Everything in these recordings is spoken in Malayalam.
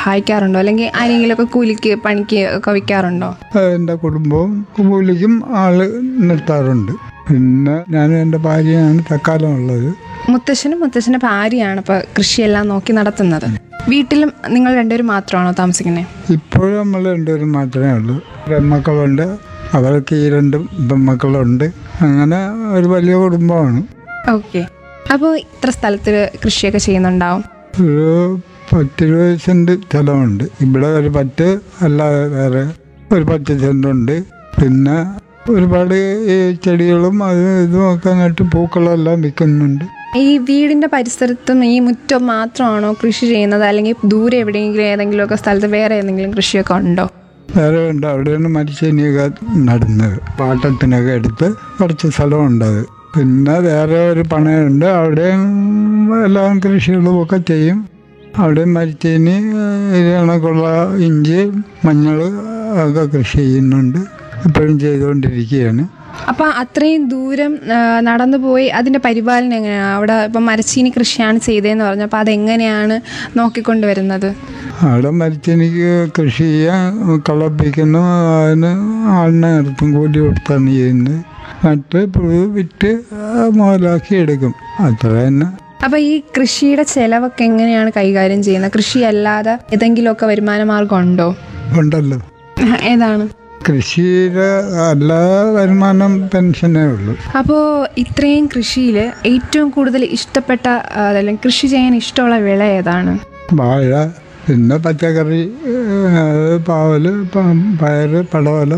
സഹായിക്കാറുണ്ടോ അല്ലെങ്കിൽ ആരെങ്കിലുമൊക്കെ കൂലിക്ക് പണിക്ക് ഒക്കെ വയ്ക്കാറുണ്ടോ എൻ്റെ കുടുംബവും കൂലിക്കും ആള് നിർത്താറുണ്ട് പിന്നെ ഞാനും എൻ്റെ ഭാര്യയാണ് തക്കാലം ഉള്ളത് മുത്തശ്ശനും മുത്തശ്ശൻ്റെ ഭാര്യയാണ് ഇപ്പോൾ കൃഷിയെല്ലാം നോക്കി നടത്തുന്നത് വീട്ടിലും നിങ്ങൾ രണ്ടുപേരും മാത്രമാണോ താമസിക്കുന്നത് ഇപ്പോഴും നമ്മൾ രണ്ടുപേരും മാത്രമേ ഉള്ളൂ പെൺമക്കളുണ്ട് അവർക്ക് ഈ രണ്ട് പെൺമക്കളുണ്ട് അങ്ങനെ ഒരു വലിയ കുടുംബമാണ് ഓക്കെ അപ്പോൾ ഇത്ര സ്ഥലത്ത് കൃഷിയൊക്കെ ചെയ്യുന്നുണ്ടാവും ഒരു പത്തിരുപത് സെൻറ്റ് സ്ഥലമുണ്ട് ഇവിടെ ഒരു പത്ത് അല്ലാതെ വേറെ ഒരു പത്ത് സെൻറ്റുണ്ട് പിന്നെ ഒരുപാട് ഈ ചെടികളും അതും ഇതും ഒക്കെ നട്ട് പൂക്കളെല്ലാം വിൽക്കുന്നുണ്ട് ഈ വീടിന്റെ പരിസരത്തും ഈ മുറ്റം മാത്രമാണോ കൃഷി ചെയ്യുന്നത് അല്ലെങ്കിൽ ദൂരെ എവിടെയെങ്കിലും ഏതെങ്കിലുമൊക്കെ സ്ഥലത്ത് വേറെ ഏതെങ്കിലും കൃഷിയൊക്കെ ഉണ്ടോ വേറെ ഉണ്ട് അവിടെയാണ് മരിച്ചനിയൊക്കെ നടുന്നത് പാട്ടത്തിനൊക്കെ എടുത്ത് കുറച്ച് സ്ഥലമുണ്ട് അത് പിന്നെ വേറെ ഒരു പണയുണ്ട് അവിടെയും എല്ലാം കൃഷികളും ഒക്കെ ചെയ്യും അവിടെ മരിച്ചേനി കണക്കുള്ള ഇഞ്ചി മഞ്ഞൾ ഒക്കെ കൃഷി ചെയ്യുന്നുണ്ട് ഇപ്പോഴും ചെയ്തുകൊണ്ടിരിക്കുകയാണ് അപ്പൊ അത്രയും ദൂരം ആ, നടന്നു പോയി അതിന്റെ പരിപാലനം എങ്ങനെയാണ് അവിടെ ഇപ്പൊ മരച്ചീനി കൃഷിയാണ് ചെയ്തതെന്ന് പറഞ്ഞു അപ്പൊ അതെങ്ങനെയാണ് നോക്കിക്കൊണ്ടുവരുന്നത് അവിടെ മരിച്ചെനിക്ക് കൃഷി ചെയ്യാൻ കളപ്പിക്കുന്നു അതിന് ആളിനെ നിർത്തും കൂലി കൊടുത്താണ് ചെയ്യുന്നത് നട്ട് പുഴു വിറ്റ് ആ, മുതലാക്കി എടുക്കും അത്ര തന്നെ അപ്പൊ ഈ കൃഷിയുടെ ചെലവൊക്കെ എങ്ങനെയാണ് കൈകാര്യം ചെയ്യുന്നത് കൃഷി അല്ലാതെ ഏതെങ്കിലുമൊക്കെ വരുമാന മാർഗം ഉണ്ടോ ഉണ്ടല്ലോ ഏതാണ് കൃഷിയുടെ എല്ലാ വരുമാനം പെൻഷനേ ഉള്ളൂ അപ്പോൾ ഇത്രയും കൃഷിയിൽ ഏറ്റവും കൂടുതൽ ഇഷ്ടപ്പെട്ട ആ, അല്ലെങ്കിൽ കൃഷി ചെയ്യാൻ ഇഷ്ടമുള്ള വിള ഏതാണ് വാഴ പിന്നെ പച്ചക്കറി ഏഹ്, പാവല് പ- പയറ് പടവല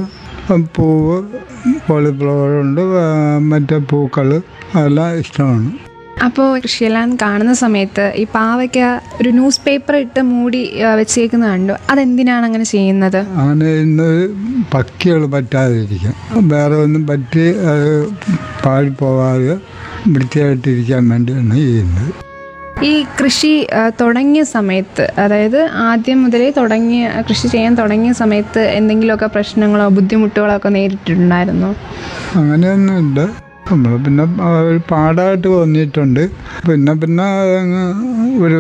പൂവ് കോളിഫ്ലവർ ഉണ്ട് ആ, മറ്റേ പൂക്കൾ അതെല്ലാം ഇഷ്ടമാണ് അപ്പോൾ കൃഷിയെല്ലാം കാണുന്ന സമയത്ത് ഈ പാവയ്ക്ക ഒരു ന്യൂസ് പേപ്പർ ഇട്ട് മൂടി ആ, വെച്ചേക്കുന്ന കണ്ടു അതെന്തിനാണ് അങ്ങനെ ചെയ്യുന്നത് അങ്ങനെ ഇന്ന് പക്കികൾ പറ്റാതിരിക്കും വേറെ ഒന്നും പറ്റി അത് പാഴിപ്പോവാതെ വൃത്തിയായിട്ടിരിക്കാൻ വേണ്ടിയാണ് ചെയ്യുന്നത് ഈ കൃഷി ആ, തുടങ്ങിയ സമയത്ത് അതായത് ആദ്യം മുതലേ തുടങ്ങിയ കൃഷി ചെയ്യാൻ തുടങ്ങിയ സമയത്ത് എന്തെങ്കിലുമൊക്കെ പ്രശ്നങ്ങളോ ബുദ്ധിമുട്ടുകളോ ഒക്കെ നേരിട്ടിട്ടുണ്ടായിരുന്നോ അങ്ങനെയൊന്നുമില്ല നമ്മൾ പിന്നെ ആ ഒരു പാടായിട്ട് തോന്നിയിട്ടുണ്ട് പിന്നെ പിന്നെ അതങ്ങ് ഒരു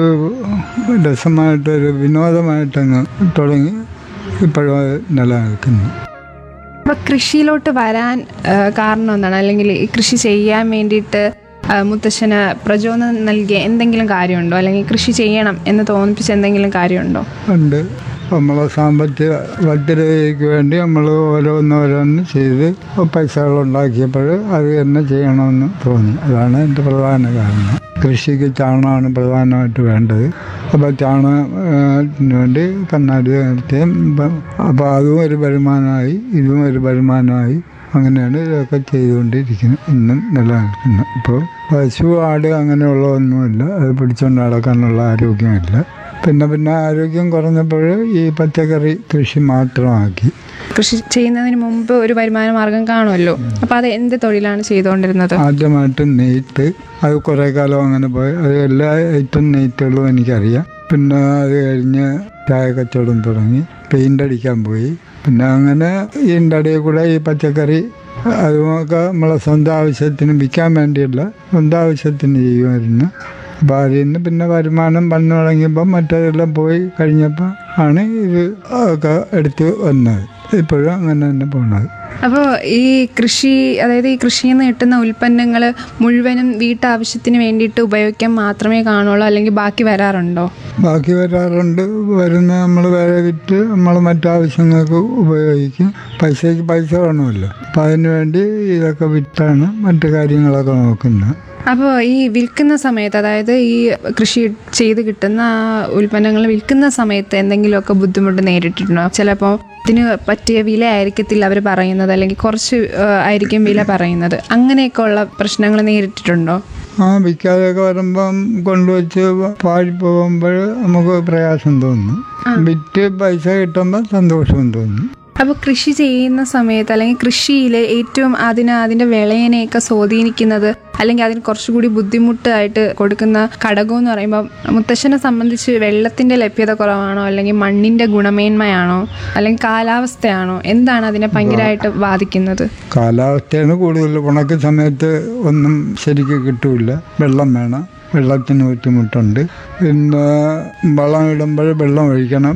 രസമായിട്ട് ഒരു വിനോദമായിട്ടങ്ങ് തുടങ്ങി ഇപ്പോഴും അത് നിലനിൽക്കുന്നു അപ്പോൾ കൃഷിയിലോട്ട് വരാൻ ആ, കാരണം എന്താണ് അല്ലെങ്കിൽ ഈ കൃഷി ചെയ്യാൻ വേണ്ടിയിട്ട് ആ, മുത്തശ്ശന് പ്രചോദനം നൽകിയ എന്തെങ്കിലും കാര്യമുണ്ടോ അല്ലെങ്കിൽ കൃഷി ചെയ്യണം എന്ന് തോന്നിപ്പിച്ച എന്തെങ്കിലും കാര്യമുണ്ടോ ഉണ്ട് നമ്മളെ സാമ്പത്തിക ഭദ്രതയ്ക്ക് വേണ്ടി നമ്മൾ ഓരോന്നോരോന്ന് ചെയ്ത് പൈസകൾ ഉണ്ടാക്കിയപ്പോൾ അത് തന്നെ ചെയ്യണമെന്ന് തോന്നി അതാണ് എൻ്റെ പ്രധാന കാരണം കൃഷിക്ക് ചാണകമാണ് പ്രധാനമായിട്ട് വേണ്ടത് അപ്പോൾ ചാണകത്തിന് വേണ്ടി കണ്ണാടി നിർത്തിയും അപ്പോൾ അതും ഒരു വരുമാനമായി ഇതും ഒരു വരുമാനമായി അങ്ങനെയാണ് ഇതൊക്കെ ചെയ്തുകൊണ്ടിരിക്കുന്നത് ഇന്നും നിലനിൽക്കുന്നത് ഇപ്പോൾ പശു ആട് അങ്ങനെയുള്ളതൊന്നുമില്ല അത് പിടിച്ചുകൊണ്ട് നടക്കാനുള്ള ആരോഗ്യമില്ല പിന്നെ പിന്നെ ആരോഗ്യം കുറഞ്ഞപ്പോൾ ഈ പച്ചക്കറി കൃഷി മാത്രമാക്കി കൃഷി ചെയ്യുന്നതിന് മുമ്പ് ഒരു വരുമാന മാർഗം കാണുമല്ലോ അപ്പോൾ അത് എന്ത് തൊഴിലാണ് ചെയ്തുകൊണ്ടിരുന്നത് ആദ്യമായിട്ട് നെയ്ത്ത് അത് കുറേ കാലം അങ്ങനെ പോയി അത് എല്ലാ ഐറ്റം നെയ്ത്തുകളും എനിക്കറിയാം പിന്നെ അത് കഴിഞ്ഞ് ചായ കച്ചവടം തുടങ്ങി പെയിൻ്റ് അടിക്കാൻ പോയി പിന്നെ അങ്ങനെ ഇതിൻ്റെ ഇടയിൽ കൂടെ ഈ പച്ചക്കറി അതുമൊക്കെ നമ്മളെ സ്വന്തം ആവശ്യത്തിന് വിൽക്കാൻ വേണ്ടിയല്ല സ്വന്തം ആവശ്യത്തിന് ചെയ്യുമായിരുന്നു അപ്പോൾ അതിൽ നിന്ന് പിന്നെ വരുമാനം വന്നു തുടങ്ങിയപ്പോൾ മറ്റേതെല്ലാം പോയി കഴിഞ്ഞപ്പോൾ ആണ് ഇത് ഒക്കെ എടുത്ത് വന്നത് ഇപ്പോഴും അങ്ങനെ തന്നെ പോണത് അപ്പോൾ ഈ കൃഷി അതായത് ഈ കൃഷിയിൽ നിന്ന് കിട്ടുന്ന ഉൽപ്പന്നങ്ങൾ മുഴുവനും വീട്ടാവശ്യത്തിന് വേണ്ടിയിട്ട് ഉപയോഗിക്കാൻ മാത്രമേ കാണുള്ളൂ അല്ലെങ്കിൽ ബാക്കി വരാറുണ്ടോ ബാക്കി വരാറുണ്ട് വരുന്ന നമ്മൾ വേറെ വിറ്റ് നമ്മൾ മറ്റാവശ്യങ്ങൾക്ക് ഉപയോഗിക്കും പൈസയ്ക്ക് പൈസ വേണമല്ലോ അപ്പം അതിന് വേണ്ടി ഇതൊക്കെ വിറ്റാണ് മറ്റു കാര്യങ്ങളൊക്കെ നോക്കുന്നത് അപ്പോൾ ഈ വിൽക്കുന്ന സമയത്ത് അതായത് ഈ കൃഷി ചെയ്ത് കിട്ടുന്ന ആ ഉൽപ്പന്നങ്ങൾ വിൽക്കുന്ന സമയത്ത് എന്തെങ്കിലുമൊക്കെ ബുദ്ധിമുട്ട് നേരിട്ടിട്ടുണ്ടോ ചിലപ്പോൾ ഇതിന് പറ്റിയ വില ആയിരിക്കത്തില്ല അവർ പറയുന്നത് അല്ലെങ്കിൽ കുറച്ച് ആ, ആയിരിക്കും വില പറയുന്നത് അങ്ങനെയൊക്കെ ഉള്ള പ്രശ്നങ്ങൾ നേരിട്ടിട്ടുണ്ടോ ആ വിൽക്കാതെയൊക്കെ വരുമ്പം കൊണ്ടുവച്ച് പാഴി പോകുമ്പോൾ നമുക്ക് പ്രയാസം തോന്നും വിറ്റ് പൈസ കിട്ടുമ്പോൾ സന്തോഷവും തോന്നും അപ്പോൾ കൃഷി ചെയ്യുന്ന സമയത്ത് അല്ലെങ്കിൽ കൃഷിയിൽ ഏറ്റവും അതിന് അതിൻ്റെ വിളയനെയൊക്കെ സ്വാധീനിക്കുന്നത് അല്ലെങ്കിൽ അതിന് കുറച്ചുകൂടി ബുദ്ധിമുട്ടായിട്ട് കൊടുക്കുന്ന ഘടകം എന്ന് പറയുമ്പോൾ മുത്തശ്ശനെ സംബന്ധിച്ച് വെള്ളത്തിൻ്റെ ലഭ്യത കുറവാണോ അല്ലെങ്കിൽ മണ്ണിൻ്റെ ഗുണമേന്മയാണോ അല്ലെങ്കിൽ കാലാവസ്ഥയാണോ എന്താണ് അതിനെ ഭയങ്കരമായിട്ട് ബാധിക്കുന്നത് കാലാവസ്ഥയാണ് കൂടുതൽ ഉണക്ക സമയത്ത് ഒന്നും ശരിക്ക് കിട്ടൂല വെള്ളം വേണം വെള്ളത്തിന് ബുദ്ധിമുട്ടുണ്ട് പിന്നെ വളം ഇടുമ്പോൾ വെള്ളം ഒഴിക്കണം